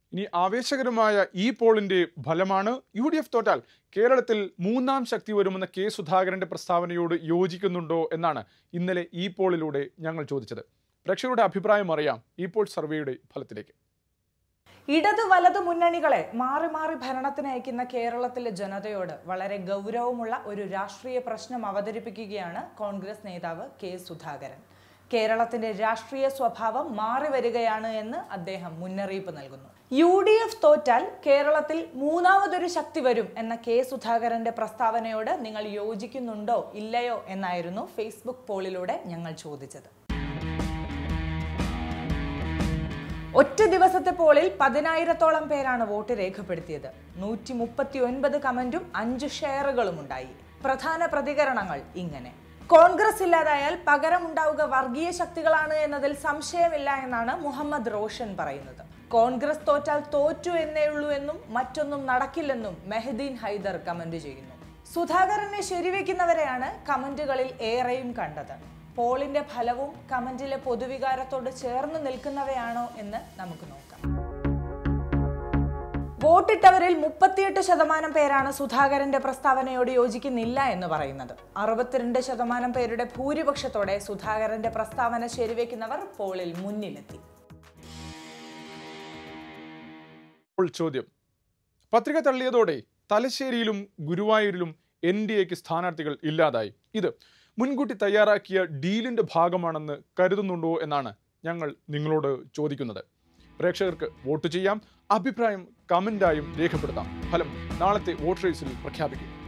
ഇനി ആവേശകരമായ ഈ പോളിന്റെ ഫലമാണ് യു ഡി എഫ് തോറ്റാൽ കേരളത്തിൽ മൂന്നാം ശക്തി വരുമെന്ന കെ സുധാകരന്റെ പ്രസ്താവനയോട് യോജിക്കുന്നുണ്ടോ എന്നാണ് ഇന്നലെ ഈ പോളിലൂടെ ഞങ്ങൾ ചോദിച്ചത് പ്രേക്ഷകരുടെ അഭിപ്രായം അറിയാം ഈ പോൾ സർവേയുടെ ഫലത്തിലേക്ക് ഇടത് വലത് മുന്നണികളെ മാറി മാറി ഭരണത്തിന് അയക്കുന്ന കേരളത്തിലെ ജനതയോട് വളരെ ഗൗരവമുള്ള ഒരു രാഷ്ട്രീയ പ്രശ്നം അവതരിപ്പിക്കുകയാണ് കോൺഗ്രസ് നേതാവ് കെ സുധാകരൻ കേരളത്തിന്റെ രാഷ്ട്രീയ സ്വഭാവം മാറി വരികയാണ് എന്ന് അദ്ദേഹം മുന്നറിയിപ്പ് നൽകുന്നു യു ഡി എഫ് തോറ്റാൽ കേരളത്തിൽ മൂന്നാമതൊരു ശക്തി വരും എന്ന കെ സുധാകരന്റെ പ്രസ്താവനയോട് നിങ്ങൾ യോജിക്കുന്നുണ്ടോ ഇല്ലയോ എന്നായിരുന്നു ഫേസ്ബുക്ക് പോളിലൂടെ ഞങ്ങൾ ചോദിച്ചത് ഒറ്റ ദിവസത്തെ പോളിൽ പതിനായിരത്തോളം പേരാണ് വോട്ട് രേഖപ്പെടുത്തിയത് നൂറ്റി മുപ്പത്തി ഒൻപത് കമന്റും അഞ്ച് ഷെയറുകളും ഉണ്ടായി പ്രധാന പ്രതികരണങ്ങൾ ഇങ്ങനെ കോൺഗ്രസ് ഇല്ലാതായാൽ പകരമുണ്ടാവുക വർഗീയ ശക്തികളാണ് എന്നതിൽ സംശയമില്ല എന്നാണ് മുഹമ്മദ് റോഷൻ പറയുന്നത് കോൺഗ്രസ് തോറ്റാൽ തോറ്റു എന്നേ ഉള്ളൂ എന്നും മറ്റൊന്നും നടക്കില്ലെന്നും മെഹദീൻ ഹൈദർ കമന്റ് ചെയ്യുന്നു സുധാകരനെ ശരിവെക്കുന്നവരെയാണ് കമന്റുകളിൽ ഏറെയും കണ്ടത് പോളിന്റെ ഫലവും കമന്റിലെ പൊതുവികാരത്തോട് ചേർന്ന് നിൽക്കുന്നവയാണോ എന്ന് നമുക്ക് നോക്കാം വോട്ടിട്ടവരിൽ മുപ്പത്തിയെട്ട് ശതമാനം പേരാണ് സുധാകരന്റെ പ്രസ്താവനയോട് യോജിക്കുന്നില്ല എന്ന് പറയുന്നത് അറുപത്തിരണ്ട് ശതമാനം പേരുടെ ഭൂരിപക്ഷത്തോടെ സുധാകരന്റെ പ്രസ്താവന ശരിവെക്കുന്നവർ പോളിൽ മുന്നിലെത്തി ഇപ്പോൾ ചോദ്യം പത്രിക തള്ളിയതോടെ തലശ്ശേരിയിലും ഗുരുവായൂരിലും എൻ ഡി എക്ക് സ്ഥാനാർത്ഥികൾ ഇല്ലാതായി ഇത് മുൻകൂട്ടി തയ്യാറാക്കിയ ഡീലിന്റെ ഭാഗമാണെന്ന് കരുതുന്നുണ്ടോ എന്നാണ് ഞങ്ങൾ നിങ്ങളോട് ചോദിക്കുന്നത് പ്രേക്ഷകർക്ക് വോട്ട് ചെയ്യാം അഭിപ്രായം കമന്റായും രേഖപ്പെടുത്താം ഫലം നാളത്തെ വോട്ട് റേസിൽ പ്രഖ്യാപിക്കും